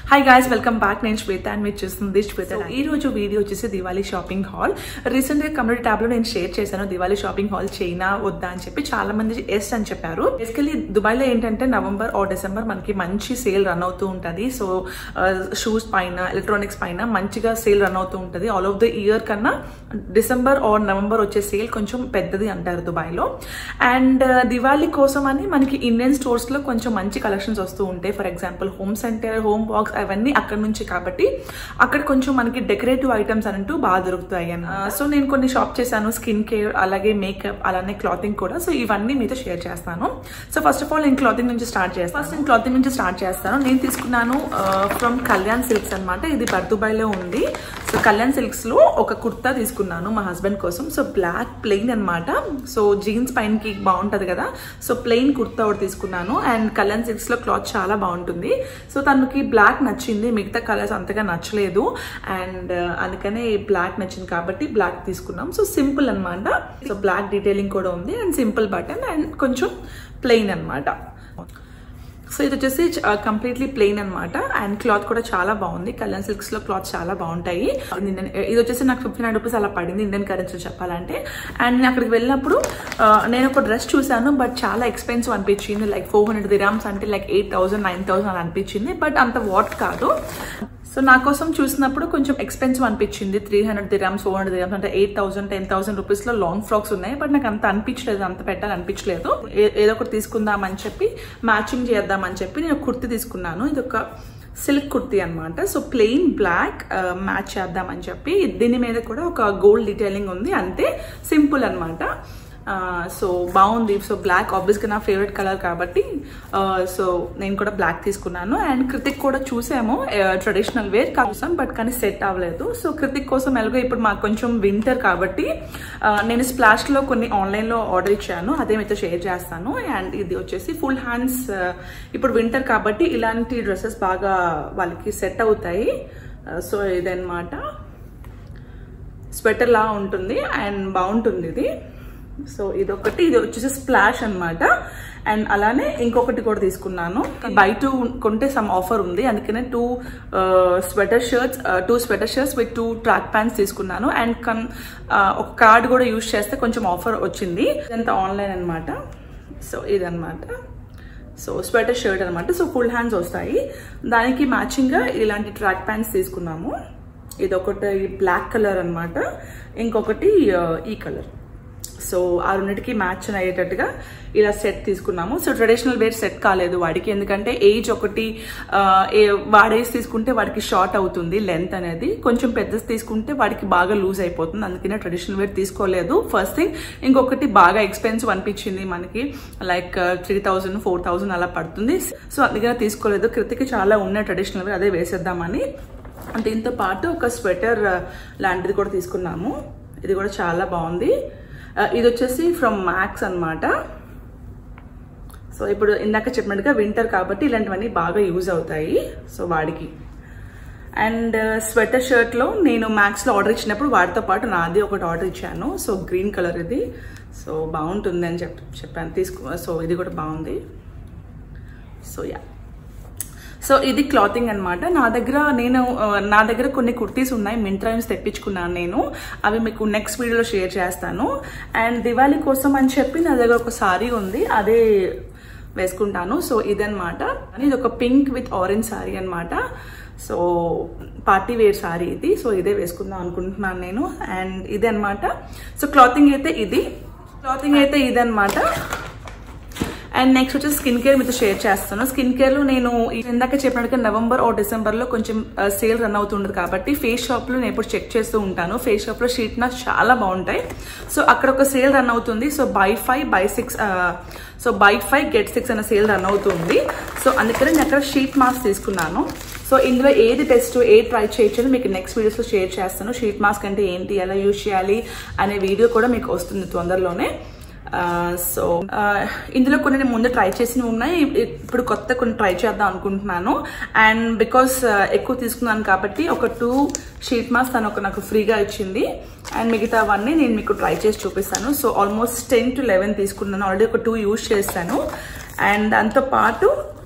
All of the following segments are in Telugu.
హాయ్ గాయస్ వెల్కమ్ బ్యాక్ నేను శ్వేత అండ్ మీరు చూస్తుంది శ్వేత ఈ రోజు వీడియో వచ్చేసి దివాళీ షాపింగ్ హాల్ రీసెంట్ గా కమ్యూనిటీ ట్యాబ్ లో నేను షేర్ చేశాను దివాళీ షాపింగ్ హాల్ చైనా వద్దా అని చెప్పి చాలా మంది ఎస్ అని చెప్పారు బేసికలీ దుబాయ్ లో ఏంటంటే నవంబర్ ఆర్ డిసెంబర్ మనకి మంచి సేల్ రన్ అవుతూ ఉంటది సో షూస్ పైన ఎలక్ట్రానిక్స్ పైన మంచిగా సేల్ రన్ అవుతూ ఉంటది ఆల్ ఆఫ్ ద ఇయర్ కన్నా డిసెంబర్ ఆర్ నవంబర్ వచ్చే సేల్ కొంచెం పెద్దది అంటారు దుబాయ్ లో అండ్ దివాళీ కోసం అని మనకి ఇండియన్ స్టోర్స్ లో కొంచెం మంచి కలెక్షన్స్ వస్తూ ఉంటాయి for example Home Centre Home Box అవన్నీ అక్కడ నుంచి కాబట్టి అక్కడ కొంచెం మనకి డెకరేటివ్ ఐటమ్స్ అంటూ బాగా దొరుకుతాయి అన్న సో నేను కొన్ని షాప్ చేశాను స్కిన్ కేర్ అలాగే మేకప్ అలానే క్లాతింగ్ కూడా సో ఇవన్నీ మీతో షేర్ చేస్తాను సో ఫస్ట్ ఆఫ్ ఆల్ నేను క్లాతింగ్ నుంచి స్టార్ట్ చేస్తాను ఫస్ట్ నేను క్లాతింగ్ నుంచి స్టార్ట్ చేస్తాను నేను తీసుకున్నాను ఫ్రమ్ కళ్యాణ్ సిల్క్స్ అనమాట ఇది బర్దుబాయ్లో ఉంది సో కళ్యాణ్ సిల్క్స్ లో ఒక కుర్తా తీసుకున్నాను మా హస్బెండ్ కోసం సో బ్లాక్ ప్లెయిన్ అనమాట సో జీన్స్ పైనకి బాగుంటది కదా సో ప్లెయిన్ కుర్తా ఒకటి తీసుకున్నాను అండ్ కళ్యాణ్ సిల్క్స్ లో క్లాత్ చాలా బాగుంటుంది సో తనకి బ్లాక్ నచ్చింది మిగతా కలర్స్ అంతగా నచ్చలేదు అండ్ అందుకనే బ్లాక్ నచ్చింది కాబట్టి బ్లాక్ తీసుకున్నాం సో సింపుల్ అనమాట సో బ్లాక్ డీటెయిలింగ్ కూడా ఉంది అండ్ సింపుల్ బటన్ అండ్ కొంచెం ప్లెయిన్ అనమాట సో ఇది వచ్చేసి కంప్లీట్లీ ప్లెయిన్ అనమాట అండ్ క్లాత్ కూడా చాలా బాగుంది కళ్యాణ్ సిల్క్స్ లో క్లాత్ చాలా బాగుంటాయి ఇది వచ్చేసి నాకు ఫిఫ్టీ నైన్ రూపీస్ అలా పడింది ఇండియన్ కరెన్సీ చెప్పాలంటే అండ్ నేను అక్కడికి వెళ్ళినప్పుడు నేను ఒక డ్రెస్ చూసాను బట్ చాలా ఎక్స్పెన్సివ్ అనిపించింది లైక్ ఫోర్ హండ్రెడ్ దిరామ్స్ అంటే like eight thousand nine thousand అలా అనిపించింది బట్ అంత వాట్ కాదు సో నా కోసం చూసినప్పుడు కొంచెం ఎక్స్పెన్సివ్ అనిపించింది three hundred dirhams four hundred dirhams అంటే eight thousand ten thousand rupees లో లాంగ్ ఫ్రాక్స్ ఉన్నాయి బట్ నాకు అంత అనిపించలేదు అంత పెట్టాలనిపించలేదు ఏదో ఒకటి తీసుకుందామని చెప్పి మ్యాచింగ్ చేద్దామని చెప్పి నేను కుర్తి తీసుకున్నాను ఇది ఒక సిల్క్ కుర్తీ అనమాట సో ప్లెయిన్ బ్లాక్ మ్యాచ్ చేద్దామని చెప్పి దీని మీద కూడా ఒక గోల్డ్ డీటెయిలింగ్ ఉంది అంతే సింపుల్ అనమాట సో బాగుంది సో బ్లాక్ ఆబ్వియస్గా నా ఫేవరెట్ కలర్ కాబట్టి సో నేను కూడా బ్లాక్ తీసుకున్నాను అండ్ కృతిక్ కూడా చూసాము ట్రెడిషనల్ వేర్ చూసాం బట్ కానీ సెట్ అవ్వలేదు సో కృతిక్ కోసం ఎలాగో ఇప్పుడు మాకు కొంచెం వింటర్ కాబట్టి నేను స్ప్లాష్లో కొన్ని ఆన్లైన్లో ఆర్డర్ ఇచ్చాను అదే మీతో షేర్ చేస్తాను అండ్ ఇది వచ్చేసి ఫుల్ హ్యాండ్స్ ఇప్పుడు వింటర్ కాబట్టి ఇలాంటి డ్రెస్సెస్ బాగా వాళ్ళకి సెట్ అవుతాయి సో ఇదనమాట స్వెటర్ లా ఉంటుంది అండ్ బాగుంటుంది ఇది సో ఇదొకటి ఇది వచ్చేసి స్ప్లాష్ అనమాట అండ్ అలానే ఇంకొకటి కూడా తీసుకున్నాను బయట కొంటే సమ్ ఆఫర్ ఉంది అందుకనే two sweater shirts two sweater shirts with two track pants తీసుకున్నాను అండ్ కన్ ఒక కార్డ్ కూడా యూజ్ చేస్తే కొంచెం ఆఫర్ వచ్చింది ఇదంతా ఆన్లైన్ అనమాట సో ఇదనమాట సో స్వెటర్ షర్ట్ అనమాట సో ఫుల్ హ్యాండ్స్ వస్తాయి దానికి మ్యాచింగ్గా ఇలాంటి ట్రాక్ ప్యాంట్స్ తీసుకున్నాము ఇది ఒకటి బ్లాక్ కలర్ అనమాట ఇంకొకటి ఈ కలర్ సో ఆ రెండింటికి మ్యాచ్ అయ్యేటట్టుగా ఇలా సెట్ తీసుకున్నాము సో ట్రెడిషనల్ వేర్ సెట్ కాలేదు వాడికి ఎందుకంటే ఏజ్ ఒకటి వాడేసి తీసుకుంటే వాడికి షార్ట్ అవుతుంది లెంత్ అనేది కొంచెం పెద్దది తీసుకుంటే వాడికి బాగా లూజ్ అయిపోతుంది అందుకనే ట్రెడిషనల్ వేర్ తీసుకోలేదు ఫస్ట్ థింగ్ ఇంకొకటి బాగా ఎక్స్పెన్సివ్ అనిపించింది మనకి like three thousand four thousand అలా పడుతుంది సో అందుకనే తీసుకోలేదు కృతికి చాలా ఉన్నాయి ట్రెడిషనల్ వేర్ అదే వేసేద్దామని దీంతో పాటు ఒక స్వెటర్ లాంటిది కూడా తీసుకున్నాము ఇది కూడా చాలా బాగుంది ఇది వచ్చేసి ఫ్రమ్ మ్యాక్స్ అనమాట సో ఇప్పుడు ఇందాక చెప్పినట్టుగా వింటర్ కాబట్టి ఇలాంటివన్నీ బాగా యూజ్ అవుతాయి సో వాడికి అండ్ స్వెటర్ షర్ట్లో నేను మ్యాక్స్లో ఆర్డర్ ఇచ్చినప్పుడు వాటితో పాటు నాది ఒకటి ఆర్డర్ ఇచ్చాను సో గ్రీన్ కలర్ ఇది సో బాగుంటుంది అని చెప్ చెప్పాను తీసుకో సో ఇది కూడా బాగుంది సో యా సో ఇది క్లాతింగ్ అనమాట నా దగ్గర నేను నా దగ్గర కొన్ని కుర్తీస్ ఉన్నాయి మింత్రా నుంచి తెప్పించుకున్నాను నేను అవి మీకు నెక్స్ట్ వీడియోలో షేర్ చేస్తాను అండ్ దివాళీ కోసం అని చెప్పి నా దగ్గర ఒక సారీ ఉంది అదే వేసుకుంటాను సో ఇదనమాట ఇది ఒక పింక్ విత్ ఆరెంజ్ సారీ అనమాట సో పార్టీ వేర్ సారీ ఇది సో ఇదే వేసుకుందాం అనుకుంటున్నాను నేను అండ్ ఇది అనమాట సో క్లాతింగ్ అయితే ఇది క్లాతింగ్ అయితే ఇదనమాట అండ్ నెక్స్ట్ వచ్చి స్కిన్ కేర్ మీతో షేర్ చేస్తాను స్కిన్ కేర్ లో నేను ఇందాక చెప్పినట్టుగా నవంబర్ ఓ డిసెంబర్ లో కొంచెం సేల్ రన్ అవుతుండదు కాబట్టి ఫేస్ షాప్ లో నేను ఎప్పుడు చెక్ చేస్తూ ఉంటాను ఫేస్ షాప్ లో షీట్ మాస్క్ చాలా బాగుంటాయి సో అక్కడ ఒక సేల్ రన్ అవుతుంది so buy five buy six so buy five get six అనే సేల్ రన్ అవుతుంది సో అందుకని నేను అక్కడ షీట్ మాస్క్ తీసుకున్నాను సో ఇందులో ఏది బెస్ట్ ఏది ట్రై చేయొచ్చు మీకు నెక్స్ట్ వీడియోస్లో షేర్ చేస్తాను షీట్ మాస్క్ అంటే ఏంటి ఎలా యూజ్ చేయాలి అనే వీడియో కూడా మీకు వస్తుంది తొందరలోనే సో ఇందులో కొన్ని నేను ముందు ట్రై చేసినవి ఉన్నాయి ఇప్పుడు కొత్త కొన్ని ట్రై చేద్దాం అనుకుంటున్నాను అండ్ బికాస్ ఎక్కువ తీసుకున్నాను కాబట్టి ఒక టూ షీట్ మాస్క్ తను ఒక నాకు ఫ్రీగా ఇచ్చింది అండ్ మిగతావన్నీ నేను మీకు ట్రై చేసి చూపిస్తాను so almost ten to eleven తీసుకున్నాను ఆల్రెడీ ఒక టూ యూజ్ చేస్తాను అండ్ దాంతో పాటు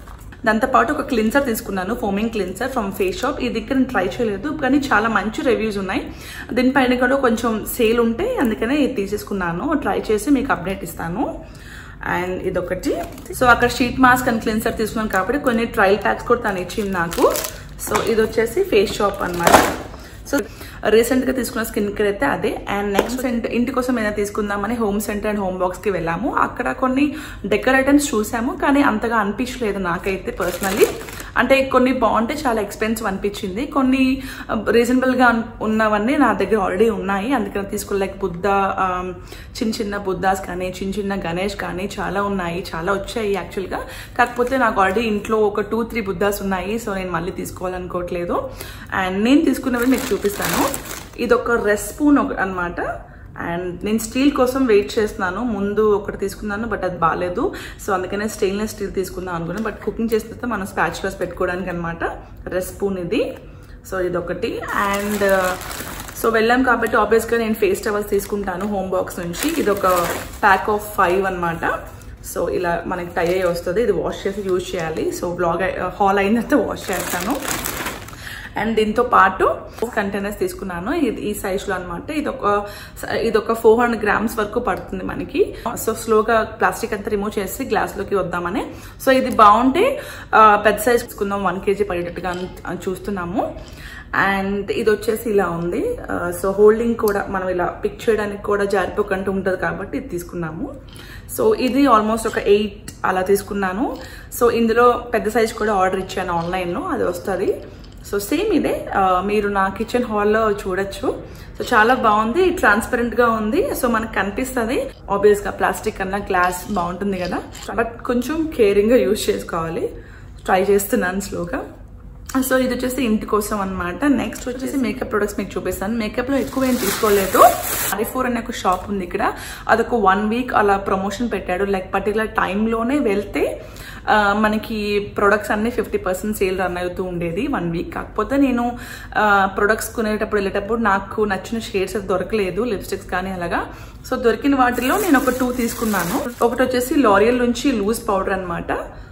దాంతోపాటు ఒక క్లిన్సర్ తీసుకున్నాను foaming cleanser from Face Shop ఇది ఇక్కడ నేను ట్రై చేయలేదు కానీ చాలా మంచి రివ్యూస్ ఉన్నాయి దీనిపైన కూడా కొంచెం సేల్ ఉంటే అందుకనే ఇది తీసేసుకున్నాను ట్రై చేసి మీకు అప్డేట్ ఇస్తాను అండ్ ఇదొకటి సో అక్కడ షీట్ మాస్క్ అండ్ క్లిన్సర్ తీసుకున్నాను కాబట్టి కొన్ని ట్రయల్ ప్యాక్స్ కూడా తను ఇచ్చింది నాకు సో ఇది వచ్చేసి ఫేస్ షాప్ అన్నమాట సో రీసెంట్ గా తీసుకున్న స్కిన్ కేర్ అయితే అదే అండ్ నెక్స్ట్ ఇంటి కోసం ఏదైనా తీసుకుందామని Home Centre and Home Box కి వెళ్ళాము అక్కడ కొన్ని డెకర్ ఐటమ్స్ చూసాము కానీ అంతగా అనిపించలేదు నాకైతే పర్సనల్లీ అంటే కొన్ని బాగుంటే చాలా ఎక్స్పెన్సివ్ అనిపించింది కొన్ని రీజనబుల్ గా ఉన్నవన్నీ నా దగ్గర ఆల్రెడీ ఉన్నాయి అందుకని తీసుకోలేక బుద్ధ ఆ, చిన్న చిన్న బుద్ధాస్ కానీ చిన్న చిన్న గణేష్ కానీ చాలా ఉన్నాయి చాలా వచ్చాయి యాక్చువల్ గా కాకపోతే నాకు ఆల్రెడీ ఇంట్లో ఒక టూ త్రీ బుద్ధాస్ ఉన్నాయి సో నేను మళ్ళీ తీసుకోవాలనుకోవట్లేదు అండ్ నేను తీసుకున్నవి మీకు చూపిస్తాను ఇది ఒక రెస్ స్పూన్ అనమాట అండ్ నేను స్టీల్ కోసం వెయిట్ చేస్తున్నాను ముందు ఒకటి తీసుకున్నాను బట్ అది బాగాలేదు సో అందుకనే స్టెయిన్లెస్ స్టీల్ తీసుకుందాం అనుకున్నాను బట్ కుకింగ్ చేసిన తర్వాత మనం స్పాచులర్స్ పెట్టుకోవడానికి అనమాట రెస్ స్పూన్ ఇది సో ఇదొకటి అండ్ సో వెళ్ళాం కాబట్టి ఆబ్వియస్గా నేను ఫేస్ టవల్స్ తీసుకుంటాను హోమ్ బాక్స్ నుంచి ఇది ఒక ప్యాక్ ఆఫ్ ఫైవ్ అన్నమాట సో ఇలా మనకి టై అయ్యి వస్తుంది ఇది వాష్ చేసి యూజ్ చేయాలి సో బ్లాగ్ హాల్ అయిన తర్వాత వాష్ చేస్తాను అండ్ దీంతో పాటు కంటైనర్స్ తీసుకున్నాను ఇది ఈ సైజ్ లో అనమాట ఇది ఒక ఇది ఒక ఫోర్ హండ్రెడ్ గ్రామ్స్ వరకు పడుతుంది మనకి సో స్లోగా ప్లాస్టిక్ అంతా రిమూవ్ చేసి గ్లాస్ లోకి వద్దామని సో ఇది బాగుంటే ఆ, పెద్ద సైజ్ తీసుకుందాం వన్ కేజీ పడేటట్టుగా అని చూస్తున్నాము అండ్ ఇది వచ్చేసి ఇలా ఉంది సో హోల్డింగ్ కూడా మనం ఇలా పిక్ చేయడానికి కూడా జారిపోకంటూ ఉంటుంది కాబట్టి ఇది తీసుకున్నాము సో ఇది ఆల్మోస్ట్ ఒక ఎయిట్ అలా తీసుకున్నాను సో ఇందులో పెద్ద సైజ్ కూడా ఆర్డర్ ఇచ్చాను ఆన్లైన్లో అది వస్తుంది సో సేమ్ ఇదే ఆ, మీరు నా కిచెన్ హాల్లో చూడొచ్చు సో చాలా బాగుంది ట్రాన్స్పరెంట్ గా ఉంది సో మనకు కనిపిస్తుంది ఆబ్వియస్ గా ప్లాస్టిక్ కన్నా గ్లాస్ బాగుంటుంది కదా బట్ కొంచెం కేరింగ్ గా యూజ్ చేసుకోవాలి ట్రై చేస్తున్నాను స్లోగా సో ఇది వచ్చేసి ఇంటి కోసం అన్నమాట నెక్స్ట్ వచ్చేసి మేకప్ ప్రొడక్ట్స్ మీకు చూపిస్తాను మేకప్ లో ఎక్కువ ఏం తీసుకోలేదు ఫోర్ అనే ఒక షాప్ ఉంది ఇక్కడ అదొక వన్ వీక్ అలా ప్రమోషన్ పెట్టాడు లైక్ పర్టికులర్ టైంలోనే వెళ్తే ఆ, మనకి ప్రొడక్ట్స్ అన్ని ఫిఫ్టీ పర్సెంట్ సేల్ రన్ అవుతూ ఉండేది వన్ వీక్ కాకపోతే నేను ప్రొడక్ట్స్ కొనేటప్పుడు వెళ్ళేటప్పుడు నాకు నచ్చిన షేడ్స్ అది దొరకలేదు లిప్స్టిక్స్ కానీ అలాగా సో దొరికిన వాటిలో నేను ఒక టూ తీసుకున్నాను ఒకటి వచ్చేసి లారియల్ నుంచి లూజ్ పౌడర్ అన్నమాట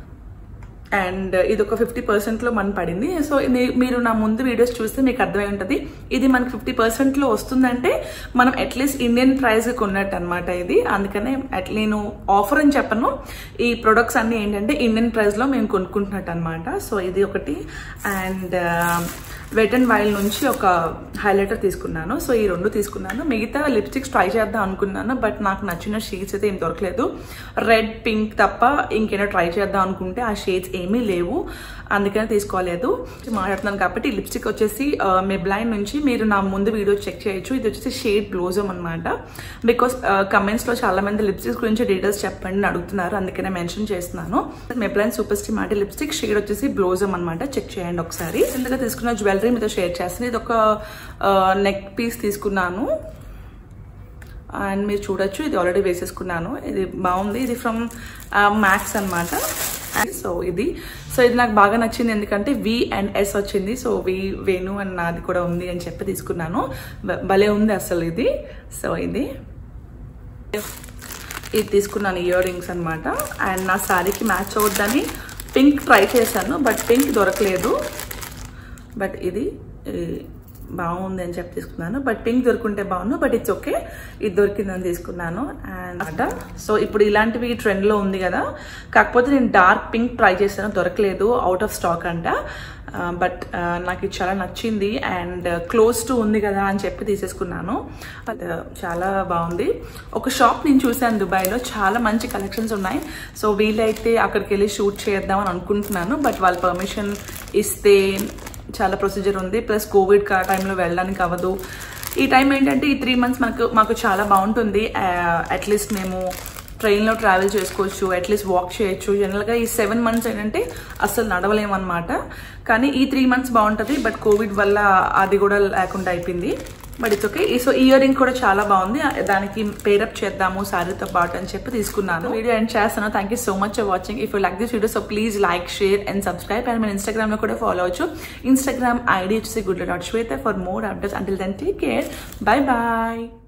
అండ్ ఇది ఒక ఫిఫ్టీ పర్సెంట్లో మన పడింది సో ఇది మీరు నా ముందు వీడియోస్ చూస్తే మీకు అర్థమై ఉంటుంది ఇది మనకి ఫిఫ్టీ పర్సెంట్లో వస్తుందంటే మనం అట్లీస్ట్ ఇండియన్ ప్రైస్ కొన్నట్టు అనమాట ఇది అందుకనే అట్ నేను ఆఫర్ అని చెప్పను ఈ ప్రొడక్ట్స్ అన్ని ఏంటంటే ఇండియన్ ప్రైస్లో మేము కొనుక్కుంటున్నట్టు అనమాట సో ఇది ఒకటి అండ్ వెట్ అండ్ వైల్డ్ నుంచి ఒక హైలైటర్ తీసుకున్నాను సో ఈ రెండు తీసుకున్నాను మిగతా లిప్స్టిక్స్ ట్రై చేద్దాం అనుకున్నాను బట్ నాకు నచ్చిన షేడ్స్ అయితే ఏం దొరకలేదు రెడ్ పింక్ తప్ప ఇంకేదో ట్రై చేద్దాం అనుకుంటే ఆ షేడ్స్ ఏమీ లేవు అందుకనే తీసుకోలేదు మాట్లాడుతున్నాను కాబట్టి లిప్స్టిక్ వచ్చేసి మెబ్లైన్ నుంచి మీరు నా ముందు వీడియో చెక్ చేయొచ్చు ఇది వచ్చేసి షేడ్ బ్లోజమ్ అనమాట బికాస్ కమెంట్స్ లో చాలా మంది లిప్స్టిక్స్ గురించి డీటెయిల్స్ చెప్పండి అని అడుగుతున్నారు అందుకనే మెన్షన్ చేస్తున్నాను మెబ్లైన్ సూపర్ స్టిమ్ అంటే లిప్స్టిక్ షేడ్ వచ్చేసి బ్లోజమ్ అనమాట చెక్ చేయండి ఒకసారి ఇందుగా తీసుకున్న జ్యువెలరీ మీతో షేర్ చేస్తాను ఇది ఒక నెక్ పీస్ తీసుకున్నాను అండ్ మీరు చూడొచ్చు ఇది ఆల్రెడీ వేసేసుకున్నాను ఇది బాగుంది ఇది ఫ్రమ్ మ్యాక్స్ అన్నమాట సో ఇది సో ఇది నాకు బాగా నచ్చింది ఎందుకంటే వి అండ్ ఎస్ వచ్చింది సో వి వేణు అండ్ నాది కూడా ఉంది అని చెప్పి తీసుకున్నాను బ- భలే ఉంది అసలు ఇది సో ఇది ఇది తీసుకున్నాను ఇయర్ రింగ్స్ అనమాట అండ్ నా శారీకి మ్యాచ్ అవుద్దని పింక్ ట్రై చేశాను బట్ పింక్ దొరకలేదు బట్ ఇది ఈ, బాగుంది అని చెప్పి తీసుకున్నాను బట్ పింక్ దొరుకుంటే బాగుండు బట్ ఇట్స్ ఓకే ఇది దొరికిందని తీసుకున్నాను అండ్ అట సో ఇప్పుడు ఇలాంటివి ట్రెండ్ లో ఉంది కదా కాకపోతే నేను డార్క్ పింక్ ట్రై చేశాను దొరకలేదు అవుట్ ఆఫ్ స్టాక్ అంట బట్ నాకు ఇది చాలా నచ్చింది అండ్ క్లోజ్ టు ఉంది కదా అని చెప్పి తీసేసుకున్నాను అది చాలా బాగుంది ఒక షాప్ నేను చూశాను దుబాయ్లో చాలా మంచి కలెక్షన్స్ ఉన్నాయి సో వీలైతే అక్కడికి వెళ్ళి షూట్ చేద్దాం అని అనుకుంటున్నాను బట్ వాళ్ళ పర్మిషన్ ఇస్తే చాలా ప్రొసీజర్ ఉంది ప్లస్ కోవిడ్ కా టైంలో వెళ్ళడానికి అవ్వదు ఈ టైం ఏంటంటే ఈ త్రీ మంత్స్ మనకు మాకు చాలా బాగుంటుంది అట్లీస్ట్ మేము ట్రైన్లో ట్రావెల్ చేసుకోవచ్చు అట్లీస్ట్ వాక్ చేయొచ్చు జనరల్గా ఈ సెవెన్ మంత్స్ ఏంటంటే అస్సలు నడవలేమన్నమాట కానీ ఈ త్రీ మంత్స్ బాగుంటుంది బట్ కోవిడ్ వల్ల అది కూడా లేకుండా అయిపోయింది but it's okay so earring కూడా చాలా బాగుంది దానికి పేరప్ చేద్దాము శారీతో పాటు అని చెప్పి తీసుకున్నాను వీడియో ఎండ్ చేస్తాను thank you so much for watching if you like this video so please like share and subscribe and మన ఇన్స్టాగ్రామ్ లో కూడా ఫాలో అవచ్చు ఇన్స్టాగ్రామ్ ఐడి వచ్చేసి good dot Shweta for more updates until then take care bye bye